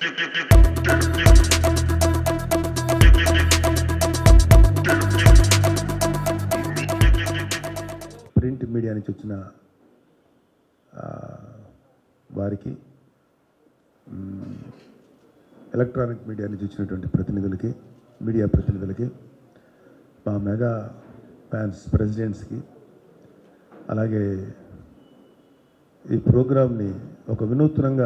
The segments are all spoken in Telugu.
ప్రింట్ మీడియా నుంచి వచ్చిన ఆ, వారికి మ్, ఎలక్ట్రానిక్ మీడియా నుంచి వచ్చినటువంటి ప్రతినిధులకి మీడియా ప్రతినిధులకి మా మెగా ఫ్యాన్స్ ప్రెసిడెంట్స్కి అలాగే ఈ ప్రోగ్రామ్ని ఒక వినూత్నంగా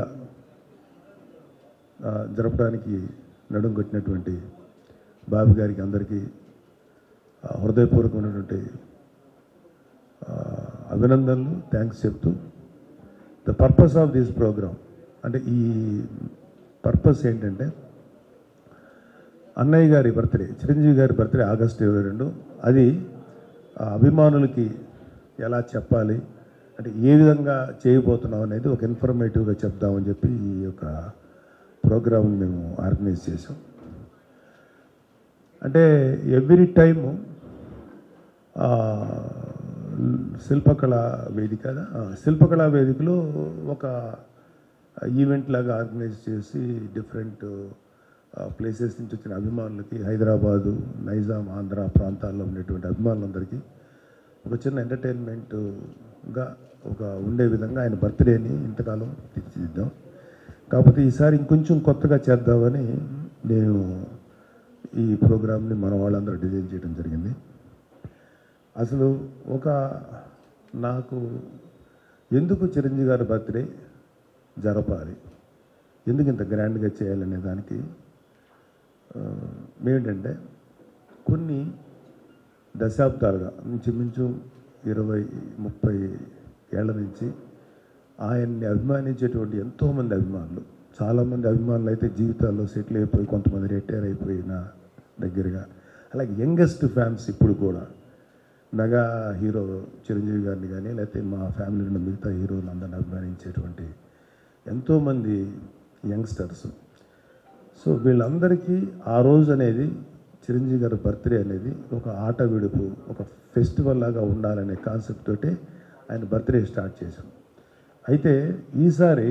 ఆ, జరపడానికి నడుం కొట్టినటువంటి బాబు గారికి అందరికీ ఆ, హృదయపూర్వకమైనటువంటి ఆ, అభినందనలు థ్యాంక్స్ చెప్తూ the purpose of this programme అంటే ఈ పర్పస్ ఏంటంటే అన్నయ్య గారి బర్త్డే చిరంజీవి గారి బర్త్డే ఆగస్టు ఇరవై రెండు అది ఆ, అభిమానులకి ఎలా చెప్పాలి అంటే ఏ విధంగా చేయబోతున్నాం అనేది ఒక ఇన్ఫర్మేటివ్గా చెప్దామని చెప్పి ఈ యొక్క ప్రోగ్రామ్ మేము ఆర్గనైజ్ చేసాం అంటే ఎవ్రీ టైము ఆ, శిల్పకళ వేదిక ఆ, శిల్పకళా వేదికలో ఒక ఈవెంట్ లాగా ఆర్గనైజ్ చేసి డిఫరెంట్ ప్లేసెస్ నుంచి వచ్చిన అభిమానులకి హైదరాబాదు నైజాం ఆంధ్ర ప్రాంతాల్లో ఉండేటువంటి అభిమానులందరికీ ఒక చిన్న ఎంటర్టైన్మెంట్గా ఒక ఉండే విధంగా ఆయన బర్త్డేని ఇంతకాలం తీర్చిదిద్దాం కాకపోతే ఈసారి ఇంకొంచెం కొత్తగా చేద్దామని నేను ఈ ప్రోగ్రామ్ని మన వాళ్ళందరూ డిజైన్ చేయడం జరిగింది అసలు ఒక నాకు ఎందుకు చిరంజీవి గారి బర్త్డే జరపాలి ఎందుకు ఇంత గ్రాండ్గా చేయాలనే దానికి ఆ, ఏంటంటే కొన్ని దశాబ్దాలుగా ఇంచుమించు ఇరవై ముప్పై ఏళ్ల నుంచి ఆయన్ని అభిమానించేటువంటి ఎంతోమంది అభిమానులు చాలామంది అభిమానులు అయితే జీవితాల్లో సెటిల్ అయిపోయి కొంతమంది రిటైర్ అయిపోయిన దగ్గరగా అలాగే యంగెస్ట్ ఫ్యాన్స్ ఇప్పుడు కూడా మెగా హీరో చిరంజీవి గారిని కానీ లేకపోతే మా ఫ్యామిలీలో ఉన్న మిగతా హీరోలు అందరిని అభిమానించేటువంటి ఎంతోమంది యంగ్స్టర్స్ సో వీళ్ళందరికీ ఆ రోజు అనేది చిరంజీవి గారి బర్త్డే అనేది ఒక ఆట విడుపు ఒక ఫెస్టివల్ లాగా ఉండాలనే కాన్సెప్ట్ తోటి ఆయన బర్త్డే స్టార్ట్ చేశాం అయితే ఈసారి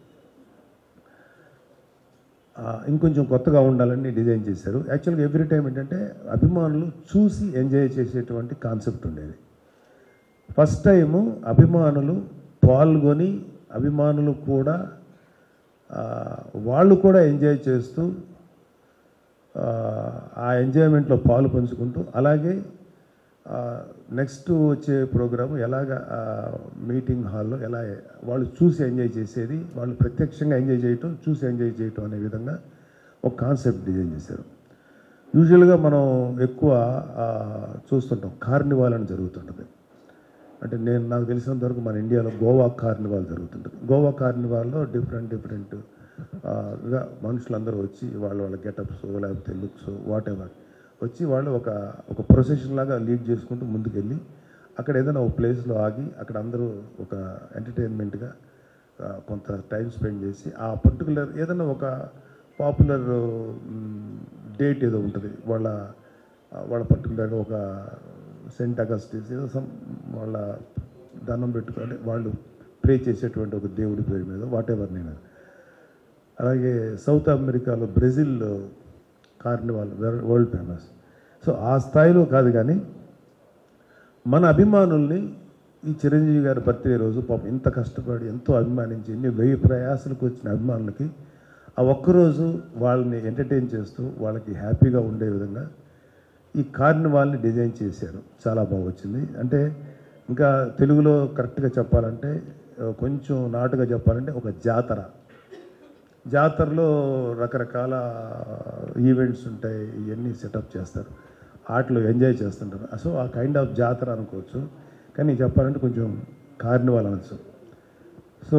ఆ, ఇంకొంచెం కొత్తగా ఉండాలని డిజైన్ చేశారు యాక్చువల్గా ఎవ్రీ టైం ఏంటంటే అభిమానులు చూసి ఎంజాయ్ చేసేటువంటి కాన్సెప్ట్ ఉండేది ఫస్ట్ టైము అభిమానులు పాల్గొని అభిమానులు కూడా ఆ, వాళ్ళు కూడా ఎంజాయ్ చేస్తూ ఆ, ఆ ఎంజాయ్మెంట్లో పాలు పంచుకుంటూ అలాగే నెక్స్ట్ వచ్చే ప్రోగ్రాము ఎలాగ మీటింగ్ హాల్లో ఎలా వాళ్ళు చూసి ఎంజాయ్ చేసేది వాళ్ళు ప్రత్యక్షంగా ఎంజాయ్ చేయటం చూసి ఎంజాయ్ చేయటం అనే విధంగా ఒక కాన్సెప్ట్ డిజైన్ చేశారు యూజువల్గా మనం ఎక్కువ ఆ, చూస్తుంటాం కార్నివాల్ అని జరుగుతుంటుంది అంటే నేను నాకు తెలిసినంత వరకు మన ఇండియాలో గోవా కార్నివాల్ జరుగుతుంటుంది గోవా కార్నివాల్లో డిఫరెంట్ డిఫరెంట్ గా మనుషులందరూ వచ్చి వాళ్ళ వాళ్ళ గెటప్స్ లేకపోతే లుక్స్ వాట్ ఎవర్ వచ్చి వాళ్ళు ఒక ఒక ప్రొసెషన్ లాగా లీడ్ చేసుకుంటూ ముందుకెళ్ళి అక్కడ ఏదైనా ఒక ప్లేస్లో ఆగి అక్కడ అందరూ ఒక ఎంటర్టైన్మెంట్గా కొంత టైం స్పెండ్ చేసి ఆ పర్టికులర్ ఏదైనా ఒక పాపులర్ డేట్ ఏదో ఉంటుంది వాళ్ళ వాళ్ళ పర్టికులర్గా ఒక సెంట్ అగస్టిస్ ఏదో సమ్ వాళ్ళ దండం పెట్టుకొని వాళ్ళు ప్రే చేసేటువంటి ఒక దేవుడి పేరు మీద వాట్ ఎవర్ నేను అలాగే సౌత్ అమెరికాలో Brazil carnival world famous so ఆ స్థాయిలో కాదు కానీ మన అభిమానుల్ని ఈ చిరంజీవి గారి బర్త్డే రోజు పాపం ఇంత కష్టపడి ఎంతో అభిమానించి ఎన్ని వెయ్యి ప్రయాసాలకు వచ్చిన అభిమానులకి ఆ ఒక్కరోజు వాళ్ళని ఎంటర్టైన్ చేస్తూ వాళ్ళకి హ్యాపీగా ఉండే విధంగా ఈ కార్నివాల్ని డిజైన్ చేశారు చాలా బాగా వచ్చింది అంటే ఇంకా తెలుగులో కరెక్ట్గా చెప్పాలంటే ఆ, కొంచెం నాటుగా చెప్పాలంటే ఒక జాతర జాతరలో రకరకాల ఈవెంట్స్ ఉంటాయి ఇవన్నీ సెటప్ చేస్తారు వాటిలో ఎంజాయ్ చేస్తుంటారు సో ఆ కైండ్ ఆఫ్ జాతర అనుకోవచ్చు కానీ చెప్పాలంటే కొంచెం కార్నివాల్ అనొచ్చు సో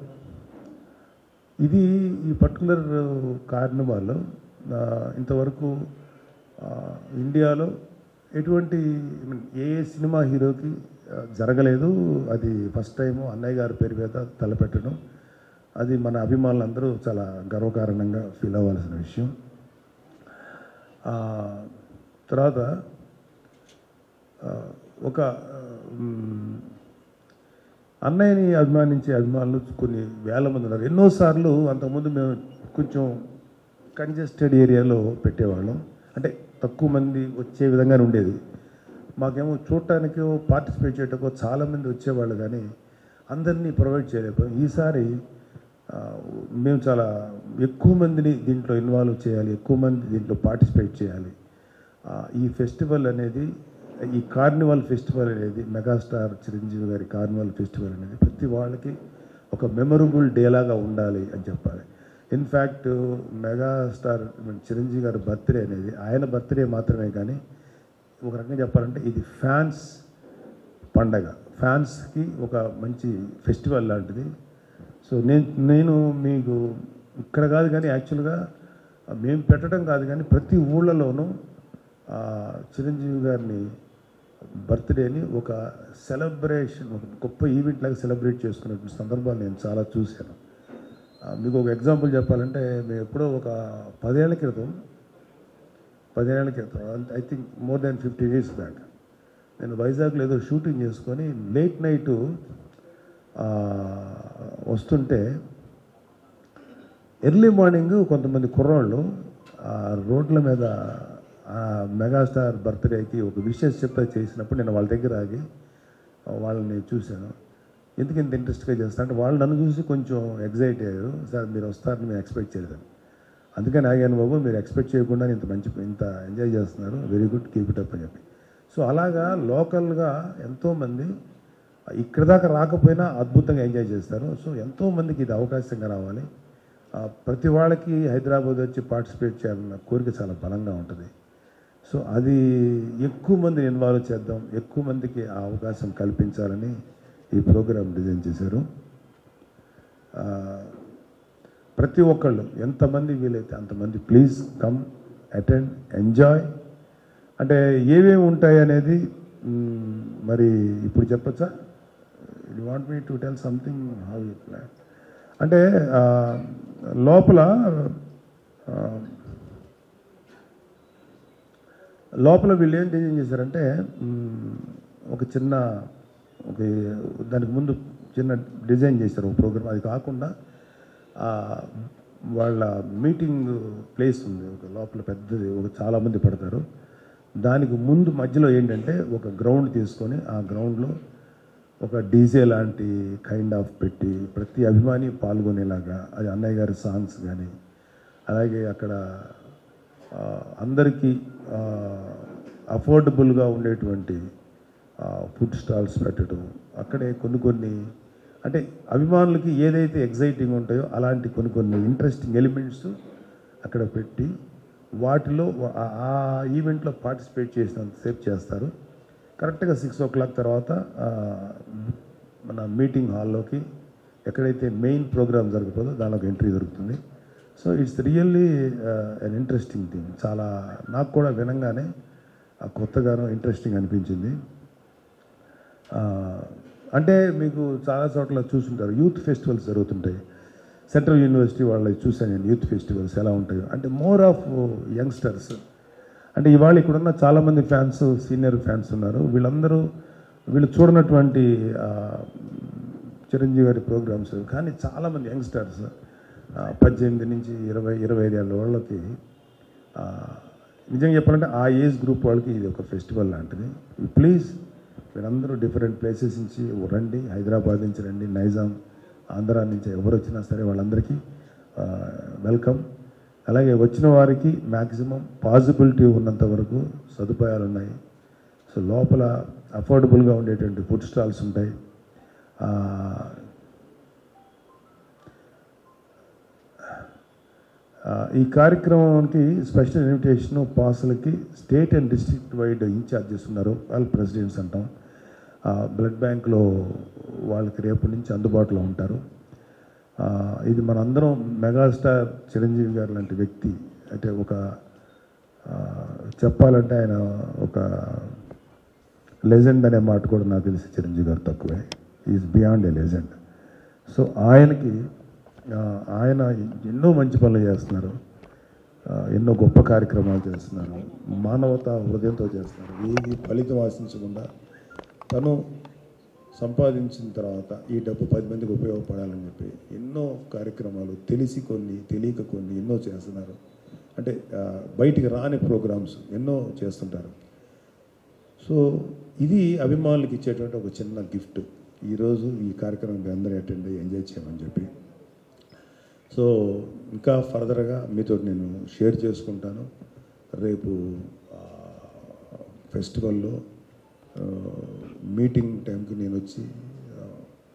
ఇది ఈ పర్టికులర్ కార్నివాల్ ఆ, ఇంతవరకు ఆ, ఇండియాలో ఎటువంటి I mean, ఏ ఏ సినిమా హీరోకి ఆ, జరగలేదు అది ఫస్ట్ టైం అన్నయ్య గారి పేరు మీద తలపెట్టడం అది మన అభిమానులందరూ చాలా గర్వకారణంగా ఫీల్ అవ్వాల్సిన విషయం ఆ, తర్వాత ఆ, ఒక మ్, అన్నయ్యని అభిమానించే అభిమానులు కొన్ని వేల మంది ఉన్నారు ఎన్నోసార్లు అంతకుముందు మేము కొంచెం కంజెస్టెడ్ ఏరియాలో పెట్టేవాళ్ళం అంటే తక్కువ మంది వచ్చే విధంగానే ఉండేది మాకేమో చూడటానికి పార్టిసిపేట్ చేయటకో చాలామంది వచ్చేవాళ్ళు కానీ అందరినీ ప్రొవైడ్ చేయలేకపోయాం ఈసారి ఆ, మేము చాలా ఎక్కువ మందిని దీంట్లో ఇన్వాల్వ్ చేయాలి ఎక్కువ మంది దీంట్లో పార్టిసిపేట్ చేయాలి ఆ, ఈ ఫెస్టివల్ అనేది ఈ కార్నివల్ ఫెస్టివల్ అనేది మెగాస్టార్ చిరంజీవి గారి కార్నివల్ ఫెస్టివల్ అనేది ప్రతి వాళ్ళకి ఒక మెమొరబుల్ డే లాగా ఉండాలి అని చెప్పాలి ఇన్ఫ్యాక్ట్ మెగాస్టార్ చిరంజీవి గారి బర్త్డే అనేది ఆయన బర్త్డే మాత్రమే కానీ ఒక రకంగా చెప్పాలంటే ఇది ఫ్యాన్స్ పండగ ఫ్యాన్స్కి ఒక మంచి ఫెస్టివల్ లాంటిది సో నేను నేను మీకు ఇక్కడ కాదు కానీ యాక్చువల్గా మేము పెట్టడం కాదు కానీ ప్రతి ఊళ్ళలోనూ ఆ, చిరంజీవి గారిని బర్త్డేని ఒక సెలబ్రేషన్ ఒక గొప్ప ఈవెంట్ లాగా సెలబ్రేట్ చేసుకున్నటువంటి సందర్భాలు నేను చాలా చూశాను ఆ, మీకు ఒక ఎగ్జాంపుల్ చెప్పాలంటే మేము ఎప్పుడో ఒక పదేళ్ల క్రితం పదిహేనేళ్ల క్రితం I think more than fifteen years back నేను వైజాగ్లో ఏదో షూటింగ్ చేసుకొని లేట్ నైట్ వస్తుంటే ఎర్లీ మార్నింగ్ కొంతమంది కుర్రాళ్ళు ఆ రోడ్ల మీద ఆ మెగాస్టార్ బర్త్డేకి ఒక విషెస్ చెప్పే చేసినప్పుడు నేను వాళ్ళ దగ్గర ఆగి వాళ్ళని చూశాను ఎందుకు ఇంత ఇంట్రెస్ట్గా చేస్తా అంటే వాళ్ళు నన్ను చూసి కొంచెం ఎగ్జైట్ అయ్యారు సార్ మీరు వస్తారని మేము ఎక్స్పెక్ట్ చేయలేదు అందుకని ఆగాను బాబు మీరు ఎక్స్పెక్ట్ చేయకుండా ఇంత మంచి ఇంత ఎంజాయ్ చేస్తున్నారు very good keep it up అని చెప్పి సో అలాగా లోకల్గా ఎంతోమంది ఇక్కడ దాకా రాకపోయినా అద్భుతంగా ఎంజాయ్ చేస్తారు సో ఎంతోమందికి ఇది అవకాశంగా రావాలి ఆ, ప్రతి వాళ్ళకి హైదరాబాద్ వచ్చి పార్టిసిపేట్ చేయాలన్న కోరిక చాలా బలంగా ఉంటుంది సో అది ఎక్కువ మందిని ఇన్వాల్వ్ చేద్దాం ఎక్కువ మందికి ఆ అవకాశం కల్పించాలని ఈ ప్రోగ్రాం డిజైన్ చేశారు ఆ, ప్రతి ఒక్కళ్ళు ఎంతమంది వీలైతే అంతమంది ప్లీజ్ కమ్ అటెండ్ ఎంజాయ్ అంటే ఏమేమి ఉంటాయి అనేది మ్, మరి ఇప్పుడు చెప్పచ్చా you want me to tell something how you plan అంటే ఆ, లోపల ఆ, లోపల వీళ్ళు ఏం డిజైన్ చేశారంటే మ్, ఒక చిన్న ఒక దానికి ముందు చిన్న డిజైన్ చేశారు ఒక ప్రోగ్రామ్ అది కాకుండా ఆ, వాళ్ళ మీటింగ్ ప్లేస్ ఉంది ఒక లోపల పెద్దది ఒక చాలామంది పడతారు దానికి ముందు మధ్యలో ఏంటంటే ఒక గ్రౌండ్ తీసుకొని ఆ గ్రౌండ్లో ఒక డీజే లాంటి కైండ్ ఆఫ్ పెట్టి ప్రతి అభిమాని పాల్గొనేలాగా అది అన్నయ్య గారి సాంగ్స్ కానీ అలాగే అక్కడ ఆ, అందరికీ అఫోర్డబుల్గా ఉండేటువంటి ఫుడ్ స్టాల్స్ పెట్టడం అక్కడే కొన్ని కొన్ని అంటే అభిమానులకి ఏదైతే ఎగ్జైటింగ్ ఉంటాయో అలాంటి కొన్ని కొన్ని ఇంట్రెస్టింగ్ ఎలిమెంట్స్ అక్కడ పెట్టి వాటిలో ఆ- ఆ ఈవెంట్లో పార్టిసిపేట్ చేసినంతసేపు చేస్తారు కరెక్ట్గా సిక్స్ ఓ క్లాక్ తర్వాత ఆ, మన మీటింగ్ హాల్లోకి ఎక్కడైతే మెయిన్ ప్రోగ్రామ్ జరుగుతుందో దానిలోకి ఎంట్రీ దొరుకుతుంది so it's really an interesting thing చాలా నాకు కూడా వినంగానే ఆ కొత్తగానో ఇంట్రెస్టింగ్ అనిపించింది ఆ, అంటే మీకు చాలా చోట్ల చూసుంటారు యూత్ ఫెస్టివల్స్ జరుగుతుంటాయి సెంట్రల్ యూనివర్సిటీ వాళ్ళకి చూశాను నేను యూత్ ఫెస్టివల్స్ ఎలా ఉంటాయో అంటే మోర్ ఆఫ్ యంగ్స్టర్స్ అంటే ఇవాళ ఇక్కడున్న చాలామంది ఫ్యాన్స్ సీనియర్ ఫ్యాన్స్ ఉన్నారు వీళ్ళందరూ వీళ్ళు చూడనటువంటి ఆ, చిరంజీవి గారి ప్రోగ్రామ్స్ కానీ చాలామంది యంగ్స్టర్స్ ఆ, పద్దెనిమిది నుంచి ఇరవై ఇరవై ఐదు ఏళ్ళ వాళ్ళకి ఆ, నిజంగా చెప్పాలంటే ఆ ఏజ్ గ్రూప్ వాళ్ళకి ఇది ఒక ఫెస్టివల్ లాంటిది ప్లీజ్ మీరందరూ డిఫరెంట్ ప్లేసెస్ నుంచి రండి హైదరాబాద్ నుంచి రండి నైజాం ఆంధ్ర నుంచి ఎవరు వచ్చినా సరే వాళ్ళందరికీ వెల్కమ్ అలాగే వచ్చిన వారికి మ్యాక్సిమం పాసిబిలిటీ ఉన్నంత వరకు సదుపాయాలు ఉన్నాయి సో లోపల అఫోర్డబుల్గా ఉండేటువంటి ఫుడ్ స్టాల్స్ ఉంటాయి ఆ, ఆ, ఈ కార్యక్రమానికి స్పెషల్ ఇన్విటేషన్ పాసులకి state and district wide incharges ఉన్నారు వాళ్ళు ప్రెసిడెంట్స్ అంటాం ఆ, బ్లడ్ బ్యాంక్లో వాళ్ళకి రేపటి నుంచి అందుబాటులో ఉంటారు ఆ, ఇది మనందరం మెగాస్టార్ చిరంజీవి గారు లాంటి వ్యక్తి అంటే ఒక ఆ, చెప్పాలంటే ఆయన ఒక లెజెండ్ అనే మాట కూడా నాకు తెలిసి చిరంజీవి గారు తక్కువే is beyond a legend so ఆయనకి ఆ, ఆయన ఎన్నో మంచి పనులు చేస్తున్నారు ఆ, ఎన్నో గొప్ప కార్యక్రమాలు చేస్తున్నారు మానవత హృదయంతో చేస్తున్నారు ఏది ఫలితం ఆశించకుండా తను సంపాదించిన తర్వాత ఈ డబ్బు పది మందికి ఉపయోగపడాలని చెప్పి ఎన్నో కార్యక్రమాలు తెలిసి కొన్ని తెలియక కొన్ని ఎన్నో చేస్తున్నారు అంటే ఆ, బయటికి రాని ప్రోగ్రామ్స్ ఎన్నో చేస్తుంటారు సో ఇది అభిమానులకు ఇచ్చేటువంటి ఒక చిన్న గిఫ్ట్ ఈరోజు ఈ కార్యక్రమం మీ అందరూ అటెండ్ అయ్యి ఎంజాయ్ చేయమని చెప్పి సో ఇంకా ఫర్దర్గా మీతో నేను షేర్ చేసుకుంటాను రేపు ఆ, ఫెస్టివల్లో ఆ, మీటింగ్ టైంకి నేను వచ్చి ఆ,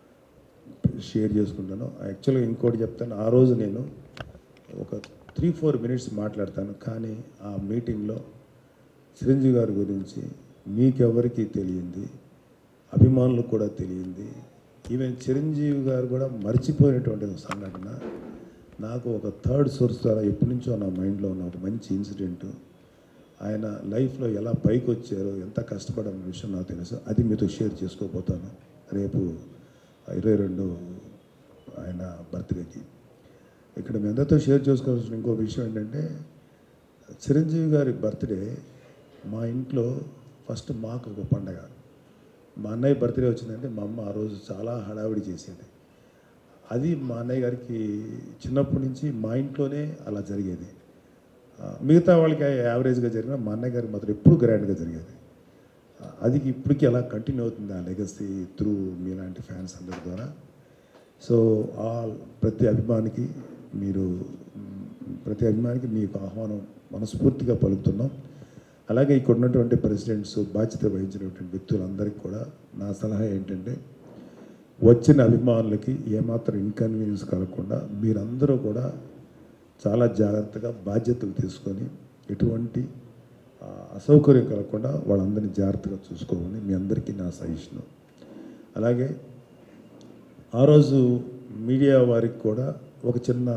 షేర్ చేసుకుంటాను యాక్చువల్గా ఇంకోటి చెప్తాను ఆ రోజు నేను ఒక త్రీ ఫోర్ మినిట్స్ మాట్లాడతాను కానీ ఆ మీటింగ్లో చిరంజీవి గారి గురించి మీకెవరికి తెలియంది అభిమానులకు కూడా తెలియంది ఈవెన్ చిరంజీవి గారు కూడా మర్చిపోయినటువంటి ఒక సంఘటన నాకు ఒక థర్డ్ సోర్స్ ద్వారా ఎప్పటి నుంచో నా మైండ్లో ఉన్న ఒక మంచి ఇన్సిడెంట్ ఆయన లైఫ్లో ఎలా పైకి వచ్చారో ఎంత కష్టపడన్న విషయం నాకు తెలుసు అది మీతో షేర్ చేసుకోబోతాను రేపు ఇరవై రెండు ఆయన బర్త్డేకి ఇక్కడ మీ అందరితో షేర్ చేసుకోవాల్సిన ఇంకో విషయం ఏంటంటే చిరంజీవి గారి బర్త్డే మా ఇంట్లో ఫస్ట్ మాకు ఒక పండగ మా అన్నయ్య బర్త్డే వచ్చిందంటే మా అమ్మ ఆ రోజు చాలా హడావిడి చేసేది అది మా అన్నయ్య గారికి చిన్నప్పటి నుంచి మా ఇంట్లోనే అలా జరిగేది ఆ, మిగతా వాళ్ళకి యావరేజ్గా జరిగిన మా అన్నయ్య గారికి మాత్రం ఎప్పుడు గ్రాండ్గా జరిగేది ఆ, అది ఇప్పటికీ అలా కంటిన్యూ అవుతుంది ఆ లెగసీ త్రూ మీలాంటి ఫ్యాన్స్ అందరి ద్వారా సో ఆల్ ప్రతి అభిమానికి మీరు మ్, ప్రతి అభిమానికి మీకు ఆహ్వానం మనస్ఫూర్తిగా పలుకుతున్నాం అలాగే ఇక్కడ ఉన్నటువంటి ప్రెసిడెంట్స్ బాధ్యత వహించినటువంటి వ్యక్తులందరికీ కూడా నా సలహా ఏంటంటే వచ్చిన అభిమానులకి ఏమాత్రం ఇన్కన్వీనియన్స్ కలగకుండా మీరందరూ కూడా చాలా జాగ్రత్తగా బాధ్యతలు తీసుకొని ఎటువంటి ఆ, అసౌకర్యం కలగకుండా వాళ్ళందరినీ జాగ్రత్తగా చూసుకోమని మీ అందరికీ నా సజెషను అలాగే ఆ రోజు మీడియా వారికి కూడా ఒక చిన్న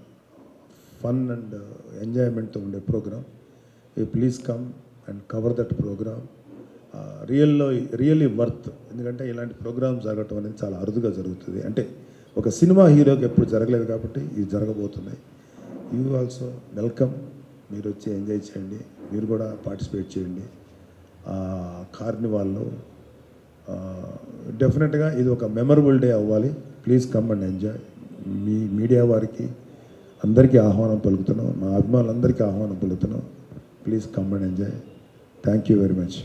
ఫన్ అండ్ ఎంజాయ్మెంట్తో ఉండే ప్రోగ్రామ్ ఈ please come and cover that program రియల్లో రియల్లీ వర్త్ ఎందుకంటే ఇలాంటి ప్రోగ్రామ్ జరగటం అనేది చాలా అరుదుగా జరుగుతుంది అంటే ఒక సినిమా హీరోకి ఎప్పుడు జరగలేదు కాబట్టి ఇది జరగబోతున్నాయి యూ ఆల్సో వెల్కమ్ మీరు వచ్చి ఎంజాయ్ చేయండి మీరు కూడా పార్టిసిపేట్ చేయండి కార్నివాల్లో డెఫినెట్గా ఇది ఒక మెమరబుల్ డే అవ్వాలి ప్లీజ్ కమ్ అండ్ ఎంజాయ్ మీ మీడియా వారికి అందరికీ ఆహ్వానం పలుకుతున్నాం మా అభిమానులందరికీ ఆహ్వానం పలుకుతున్నాం please come and enjoy thank you very much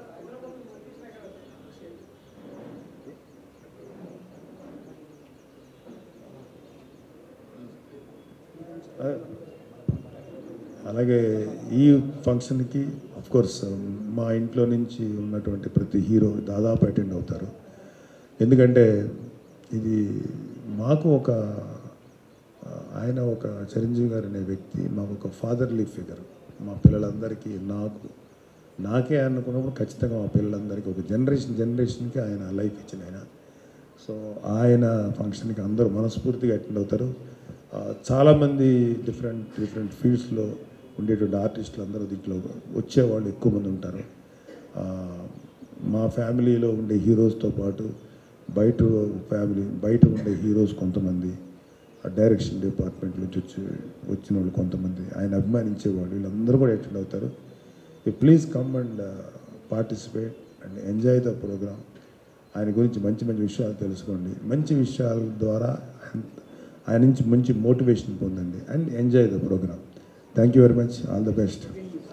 అలాగే ఈ ఫంక్షన్కి కోర్స్ మా ఇంట్లో నుంచి ఉన్నటువంటి ప్రతి హీరో దాదాపు అటెండ్ అవుతారు ఎందుకంటే ఇది మాకు ఒక ఆ, ఆయన ఒక చిరంజీవి గారు అనే వ్యక్తి మాకు ఒక ఫాదర్లీ ఫిగర్ మా పిల్లలందరికీ నాకు నాకే అనుకున్నప్పుడు ఖచ్చితంగా మా పిల్లలందరికీ ఒక జనరేషన్ జనరేషన్కి ఆయన లైఫ్ ఇచ్చిన ఆయన సో ఆయన ఫంక్షన్కి అందరూ మనస్ఫూర్తిగా అటెండ్ అవుతారు ఆ, చాలామంది డిఫరెంట్ డిఫరెంట్ ఫీల్డ్స్లో ఉండేటువంటి ఆర్టిస్టులు అందరూ దీంట్లో వచ్చేవాళ్ళు ఎక్కువ మంది ఉంటారు ఆ, మా ఫ్యామిలీలో ఉండే హీరోస్తో పాటు బయట ఫ్యామిలీ బయట ఉండే హీరోస్ కొంతమంది ఆ డైరెక్షన్ డిపార్ట్మెంట్ నుంచి వచ్చి వచ్చిన వాళ్ళు కొంతమంది ఆయన అభిమానించేవాళ్ళు వీళ్ళందరూ కూడా అటెండ్ అవుతారు please come and participate and enjoy the program ఆయన గురించి మంచి మంచి విషయాలు తెలుసుకోండి మంచి విషయాల ద్వారా ఆయన- ఆయన నుంచి మంచి మోటివేషన్ పొందండి and enjoy the program thank you very much all the best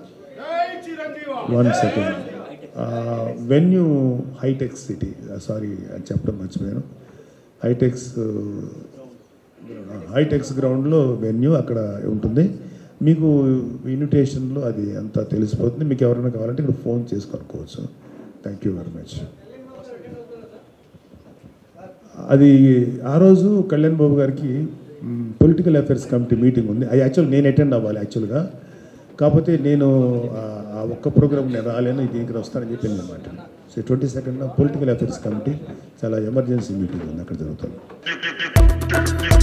one second venue HITEX city sorry అది చెప్పడం మర్చిపోయాను హైటెక్స్ హైటెక్స్ గ్రౌండ్లో వెన్యూ అక్కడ ఉంటుంది మీకు ఇన్విటేషన్లో అది అంతా తెలిసిపోతుంది మీకు ఎవరైనా కావాలంటే ఇక్కడ ఫోన్ చేసి కనుక్కోవచ్చు థ్యాంక్ యూ వెరీ మచ్ అది ఆ రోజు కళ్యాణ్ బాబు గారికి పొలిటికల్ అఫైర్స్ కమిటీ మీటింగ్ ఉంది అది యాక్చువల్ నేను అటెండ్ అవ్వాలి యాక్చువల్గా కాకపోతే నేను ఆ- ఆ ఒక్క ప్రోగ్రామ్ నేను రాలేను దీనికి వస్తానని చెప్పింది అనమాట so twenty second political affairs committee చాలా ఎమర్జెన్సీ మీటింగ్ ఉంది అక్కడ జరుగుతుంది